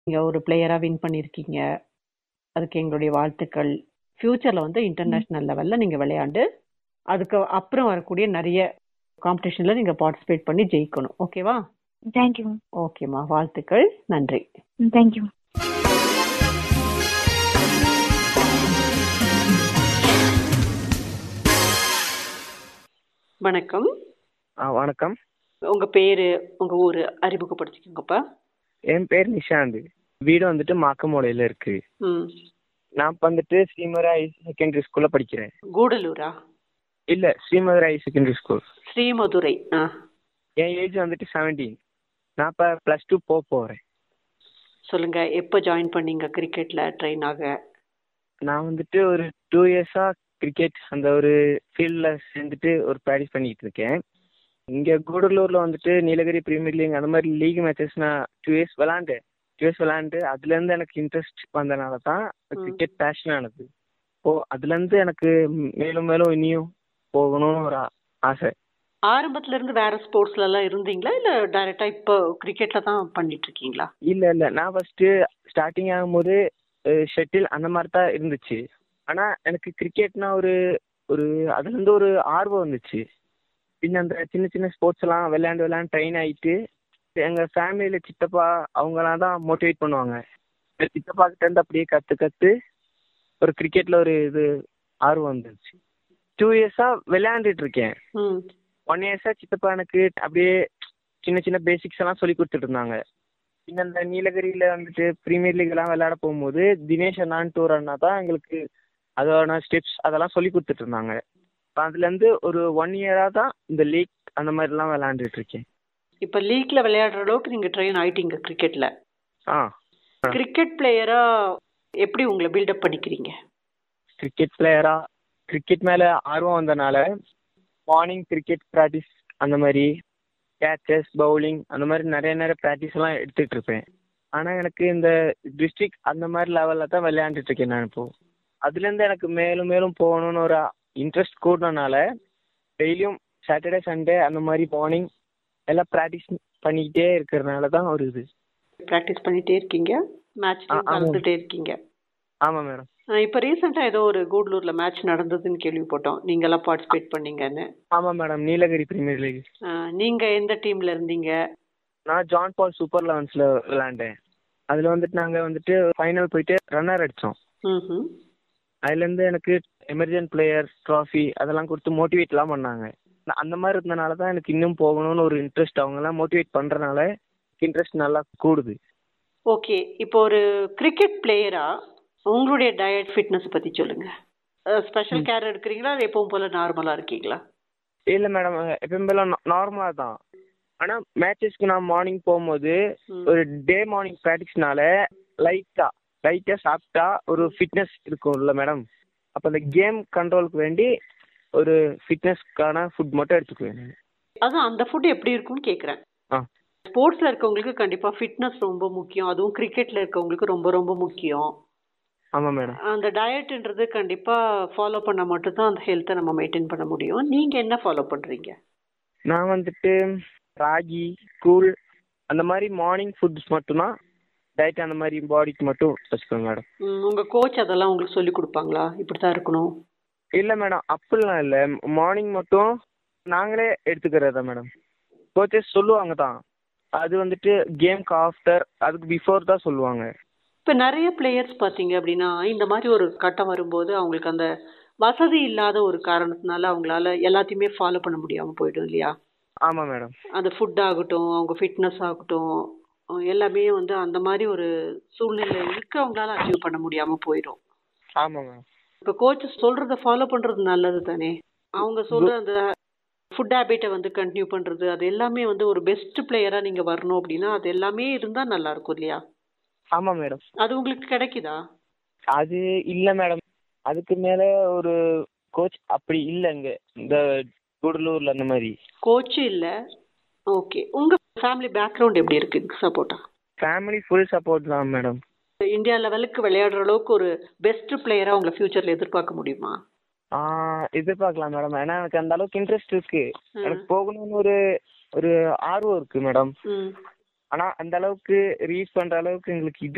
நீங்க ஒரு பிளேயரா வின் பண்ணியிருக்கீங்க அதுக்கு எங்களுடைய வாழ்த்துக்கள் ஃபியூச்சர்ல வந்து இன்டர்நேஷனல் லெவல்ல நீங்க விளையாண்டு அதுக்கு அப்புறம் வரக்கூடிய நிறைய காம்படிஷன்ல நீங்க பார்ட்டிசிபேட் பண்ணி ஜெயிக்கணும் ஓகேவா தேங்க்யூ ஓகேம்மா வாழ்த்துக்கள் நன்றி தேங்க்யூ வணக்கம் ஆ வணக்கம் உங்க பேரு உங்க ஊரு அறிமுகப்படுத்திக்கோங்கப்பா என் பேர் நிஷாந்த் வீடு வந்துட்டு மாக்கமோடையில் இருக்கு ம் நான் இப்ப வந்துட்டு ஸ்ரீமதுரை ஹை செகண்டரி ஸ்கூல்ல படிக்கிறேன் கூடலூரா இல்ல Srimadurai high secondary school Srimadurai ஆ என் ஏஜ் வந்துட்டு செவன்டீன் நான் இப்போ ப்ளஸ் டூ போக போகிறேன் சொல்லுங்க எப்போ ஜாயின் பண்ணீங்க கிரிக்கெட்ல ட்ரெயின் ஆக நான் வந்துட்டு ஒரு டூ இயர்ஸாக கிரிக்கெட் அந்த ஒரு ஃபீல்டில் சேர்ந்துட்டு ஒரு ப்ராக்டிஸ் பண்ணிட்டு இருக்கேன் இங்கே கூடலூரில் வந்துட்டு நீலகிரி பிரீமியர் லீக் அந்த மாதிரி லீக் மேட்சஸ் நான் டூ இயர்ஸ் விளாண்டேன் டூ இயர்ஸ் விளாண்டு அதுலேருந்து எனக்கு இன்ட்ரெஸ்ட் வந்தனால தான் கிரிக்கெட் பேஷன் ஆனது ஓ அதுலேருந்து எனக்கு மேலும் மேலும் இனியும் போகணும்னு ஒரு ஆ- ஆசை ஆரம்பத்துல இருந்து வேற ஸ்போர்ட்ஸ்ல எல்லாம் இருந்தீங்களா இல்ல டைரக்டா இப்போ கிரிக்கெட்ல தான் பண்ணிட்டு இருக்கீங்களா இல்லை இல்லை நான் ஃபஸ்ட்டு ஸ்டார்டிங் ஆகும்போது ஷட்டில் அந்த மாதிரி தான் இருந்துச்சு ஆனால் எனக்கு கிரிக்கெட்னா ஒரு ஒரு அதுலேருந்து ஒரு ஆர்வம் வந்துச்சு பின்ன அந்த சின்ன சின்ன ஸ்போர்ட்ஸ் எல்லாம் விளையாண்டு விளையாண்டு ட்ரெயின் ஆகிட்டு எங்கள் ஃபேமிலியில் சித்தப்பா அவங்களாம் தான் மோட்டிவேட் பண்ணுவாங்க எங்க சித்தப்பா கிட்ட இருந்து அப்படியே கற்று கற்று ஒரு கிரிக்கெட்டில் ஒரு இது ஆர்வம் வந்துச்சு டூ இயர்ஸாக விளையாண்டுட்டு இருக்கேன் ம் ஒன் இயர்ஸாக சித்தப்பா எனக்கு அப்படியே சின்ன சின்ன பேசிக்ஸ் எல்லாம் சொல்லி கொடுத்துட்டு இருந்தாங்க பின்ன இந்த நீலகிரியில் வந்துட்டு ப்ரீமியர் லீக் எல்லாம் விளையாட போகும்போது தினேஷ் அண்ணான்னு டூர் அண்ணா தான் எங்களுக்கு அதோட ஸ்டெப்ஸ் அதெல்லாம் சொல்லி கொடுத்துட்டு இருந்தாங்க இப்போ அதுலேருந்து ஒரு ஒன் இயராக தான் இந்த லீக் அந்த மாதிரிலாம் விளையாண்டுட்டு இருக்கேன் இப்போ லீக்ல விளையாடுற அளவுக்கு நீங்க ட்ரெயின் ஆயிட்டீங்க கிரிக்கெட்ல ஆ கிரிக்கெட் பிளேயரா எப்படி உங்களை பில்டப் பண்ணிக்கிறீங்க கிரிக்கெட் பிளேயராக கிரிக்கெட் மேலே ஆர்வம் வந்தனால மார்னிங் கிரிக்கெட் ப்ராக்டிஸ் அந்த மாதிரி கேச்சஸ் பவுலிங் அந்த மாதிரி நிறைய நிறைய ப்ராக்டிஸ் எல்லாம் எடுத்துட்டு இருப்பேன் ஆனால் எனக்கு இந்த டிஸ்ட்ரிக்ட் அந்த மாதிரி லெவலில் தான் விளையாண்டுட்டு இருக்கேன் நான் இப்போ அதுலேருந்து எனக்கு மேலும் மேலும் போகணும்னு ஒரு இன்ட்ரெஸ்ட் கூடினனால டெய்லியும் சாட்டர்டே சண்டே அந்த மாதிரி மார்னிங் எல்லாம் ப்ராக்டிஸ் பண்ணிக்கிட்டே இருக்கிறதுனால தான் ஒரு இது ப்ராக்டிஸ் பண்ணிட்டே இருக்கீங்க மேட்ச் ஆ, ஆமா. கலந்துட்டே இருக்கீங்க ஆமாம் மேடம் இப்போ ரீசெண்டா ஏதோ ஒரு கூடலூர்ல மேட்ச் நடந்ததுன்னு கேள்விப்பட்டோம் நீங்க எல்லாம் பார்ட்டிசிபேட் பண்ணீங்கன்னு ஆமாம் மேடம் நீலகிரி பிரீமியர் லீக் ஆ, நீங்க எந்த டீம்ல இருந்தீங்க நான் ஜான் பால் சூப்பர் லெவன்ஸில் விளாண்டேன் அதில் வந்துட்டு நாங்கள் வந்துட்டு ஃபைனல் போயிட்டு ரன்னர் அடித்தோம் ம்ஹும். அதுலேருந்து எனக்கு எமர்ஜென்ட் பிளேயர் ட்ராஃபி அதெல்லாம் கொடுத்து மோட்டிவேட்லாம் பண்ணாங்க நான் அந்த மாதிரி இருந்தனால தான் எனக்கு இன்னும் போகணும்னு ஒரு இன்ட்ரெஸ்ட் அவங்கெல்லாம் மோட்டிவேட் பண்ணுறனால இன்ட்ரெஸ்ட் நல்லா கூடுது ஓகே இப்போ ஒரு கிரிக்கெட் பிளேயரா உங்களுடைய டயட் ஃபிட்னஸ் பத்தி சொல்லுங்க ஸ்பெஷல் கேர் எடுக்கிறீங்களா இல்லை எப்பவும் போல நார்மலா இருக்கீங்களா இல்லை மேடம் எப்பயும் போல நார்மலாக தான் ஆனால் மேட்சஸ்க்கு நான் மார்னிங் போகும்போது ம். ஒரு டே மார்னிங் ப்ராக்டிஸ்னால லைட்டாக லைட்டாக சாப்பிட்டா ஒரு ஃபிட்னஸ் இருக்கும்ல மேடம் அப்போ அந்த கேம் கண்ட்ரோலுக்கு வேண்டி ஒரு ஃபிட்னஸ்க்கான ஃபுட் மட்டும் எடுத்துக்குவேன் நான். அதான் அந்த ஃபுட் எப்படி இருக்கும்னு கேக்குறேன் ஆ ஸ்போர்ட்ஸ்ல இருக்கவங்களுக்கு கண்டிப்பா ஃபிட்னஸ் ரொம்ப முக்கியம் அதுவும் கிரிக்கெட்ல இருக்கவங்களுக்கு ரொம்ப ரொம்ப முக்கியம் ஆமாம் மேடம் அந்த டயட்ன்றது கண்டிப்பா ஃபாலோ பண்ணா மட்டும்தான் அந்த ஹெல்த்தை நம்ம மெயின்டைன் பண்ண முடியும் நீங்க என்ன ஃபாலோ பண்றீங்க நான் வந்துட்டு ராகி கூழ் அந்த மாதிரி மார்னிங் ஃபுட்ஸ் மட்டும்தான் டயட் அந்த மாதிரி பாடிக்கு மட்டும் வச்சுக்கோங்க மேடம் ம், உங்க கோச் அதெல்லாம் உங்களுக்கு சொல்லி கொடுப்பாங்களா இப்படித்தான் இருக்கணும் இல்லை மேடம் அப்படிலாம் இல்லை மார்னிங் மட்டும் நாங்களே எடுத்துக்கிறது தான் மேடம் கோச்சஸ் சொல்லுவாங்க தான் அது வந்துட்டு கேம்க்கு ஆஃப்டர் அதுக்கு பிஃபோர் தான் சொல்லுவாங்க இப்ப நிறைய பிளேயர்ஸ் பாத்தீங்க அப்படின்னா இந்த மாதிரி ஒரு கட்டம் வரும்போது அவங்களுக்கு அந்த வசதி இல்லாத ஒரு காரணத்தினால அவங்களால எல்லாத்தையுமே ஃபாலோ பண்ண முடியாம போயிடும் இல்லையா ஆமாம் மேடம் அந்த ஃபுட் ஆகட்டும் அவங்க ஃபிட்னஸ் ஆகட்டும் அஹ் எல்லாமே வந்து அந்த மாதிரி ஒரு சூழ்நிலை இருக்கு அவங்களால அச்சீவ் பண்ண முடியாம போயிடும் ஆமாம் மேம் இப்போ கோச் சொல்றத ஃபாலோ பண்றது நல்லது தானே அவங்க சொல்ற அந்த ஃபுட் ஹேபிட்டை வந்து கண்டினியூ பண்றது அது எல்லாமே வந்து ஒரு பெஸ்ட் பிளேயரா நீங்க வரணும் அப்படின்னா அது எல்லாமே இருந்தா நல்லா இருக்கும் இல்லையா ஆமாம் மேடம் அது உங்களுக்கு கிடைக்குதா அது இல்லை மேடம் அதுக்கு மேலே ஒரு கோச் அப்படி இல்லை இங்கே இந்த கூடலூரில் அந்த மாதிரி கோச் இல்ல ஓகே உங்க ஃபேமிலி பேக்ரவுண்ட் எப்படி இருக்கு சப்போர்ட்டா ஃபேமிலி ஃபுல் சப்போர்ட் தான் மேடம் இந்தியா லெவலுக்கு விளையாடுற அளவுக்கு ஒரு பெஸ்ட் பிளேயரா உங்களை ஃபியூச்சர்ல எதிர்பார்க்க முடியுமா எதிர்பார்க்கலாம் மேடம் ஏன்னா எனக்கு அந்த அளவுக்கு இன்ட்ரெஸ்ட் இருக்கு எனக்கு போகணும்னு ஒரு ஒரு ஆர்வம் இருக்கு மேடம் ம் ஆனா அந்த அளவுக்கு ரீச் பண்ற அளவுக்கு எங்களுக்கு இது